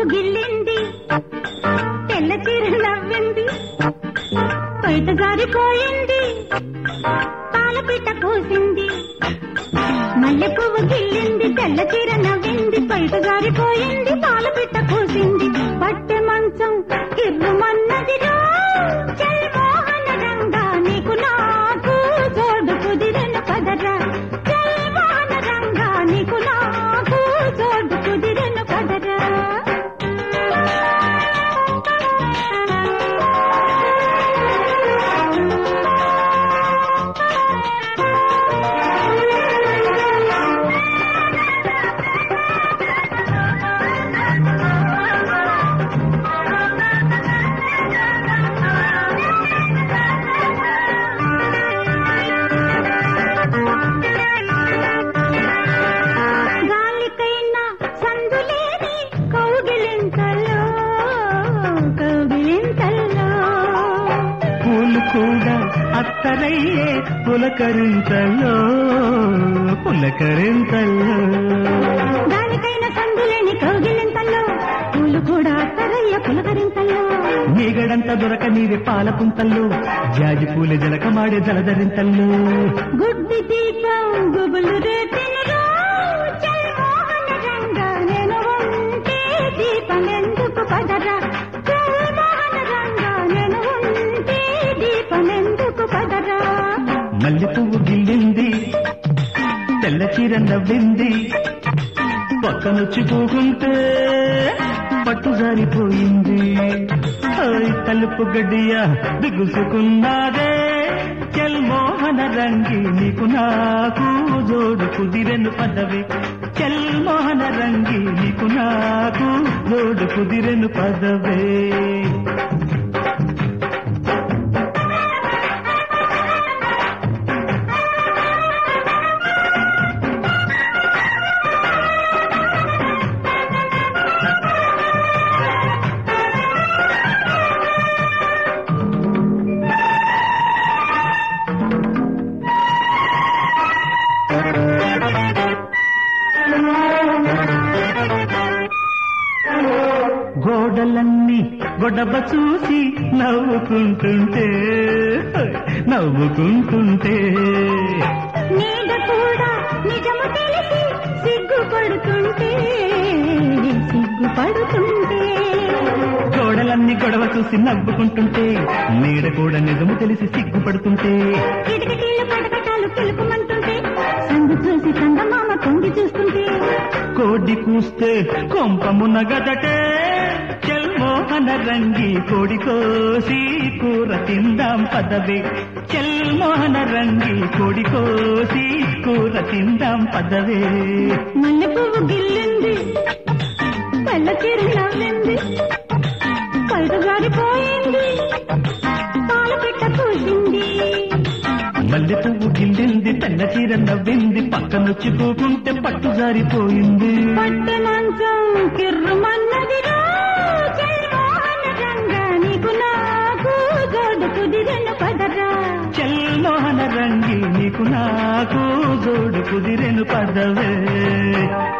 గిల్లింది తెల్ల చీర నవ్వింది బయట జారిపోయింది పాలపిట్ట కోసింది మల్లె పువ్వు గిల్లింది తెల్ల చీర నవ్వింది బయట జారిపోయింది పాలపిట్ట కోసింది పట్టె మంచం కిర్రుమన్నదిరా చల్ మోహన రంగా నీకు నాకు జోడు కుదిరెను కదరా చల్ మోహన రంగా నీకు నాకు జోడు కుదిరెను కదరా గాలికైనా సందులేని కౌగిలింతలో కౌగిలింతలో పూలు కూడా అత్తరయ్యే పులకరింతలో పులకరింతలో గాలికైనా సందులేని కౌగిలింతలో పూలు కూడా అత్తరయ్య పులకరింతలో నీగడంత దొరక నీవే పాలపుంతల్లో జాజి పూల జలకమాడే జలధరింతల్లో గుడ్డి దీపం గుబులు రేపినరో చల్ మోహన రంగా నేను ఉంటే దీపం ఎందుకు పదరా చల్ మోహన రంగా నేను ఉంటే దీపం ఎందుకు పదరా మల్లె పువ్వు గిల్లింది తెల్ల చీర నవ్వింది పక్కనొచ్చి పోకుంటే పట్టు జారిపోయింది ఓయ్ తలుపు గడియ బిగుసుకున్నాదే చెల్ మోహన రంగి నీకు నాకు జోడు కుదిరెను పదవి చెల్ మోహన రంగి నీకు నాకు జోడు కుదిరెను పదవే గోడలన్నీ గొడవ చూసి నవ్వుకుంటుంటే నవ్వుకుంటుంటే నీడ కూడా నిజము తెలిసి సిగ్గుపడుతుంటే సిగ్గుపడుతుంటే గోడలన్నీ గొడవ చూసి నవ్వుకుంటుంటే నీడ కూడా నిజము తెలిసి సిగ్గుపడుతుంటే కిటకిటీలు కటకటాలు కిలుకుమంటుంటే సందు చూసి చందమామ తొంగి చూస్తుంటే కోడి కూస్తే కొంపమున గదటే చెల్మోహన రంగి కోడి కోసి కూర తిందాం పదవే చెల్మోహన రంగి కోడి కోసి కూర తిందాం పదవే మల్లె పువ్వు గిల్లింది తెల్ల చీర నవ్వింది కళ్ళు జారిపోయింది పాల పిట్ట కూసింది మల్లె పువ్వు గిల్లింది తెల్ల చీర నవ్వింది పక్కనొచ్చి పోకుంటే పట్టు జారిపోయింది పట్టె మంచం కిర్రుమన్నదిరా జయమోహన రంగా నీకు నాకు జోడు కుదిరెను పదరా చెల్మోహన రంగి నీకు నాకు జోడు కుదిరెను పదవే